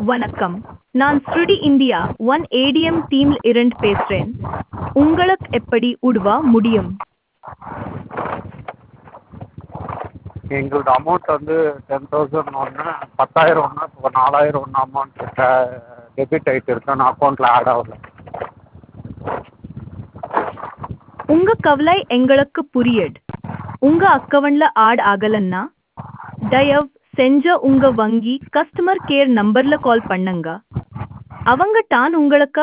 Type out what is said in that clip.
வணக்கம் நான் ஸ்ருடி இந்தியா ஒன் ஏடிஎம் டீம்ல இருந்து பேசுறேன் உங்களுக்கு எப்படி உதவ முடியும் எங்களோட அமௌண்ட் வந்து டென் தௌசண்ட் ஒன்று பத்தாயிரம் ஒன்று இப்போ நாலாயிரம் ஒன்று அமௌண்ட் டெபிட் ஆகிட்டு இருக்கு ஆனால் அக்கௌண்ட்டில் ஆட் ஆகல உங்க கவலை எங்களுக்கு புரியுது உங்க அக்கவுண்ட்ல ஆட் ஆகலன்னா தயவு செஞ்ச உங்க வங்கி கஸ்டமர் கேர் நம்பர்ல கால் பண்ணுங்க அவங்க தான் உங்களுக்கு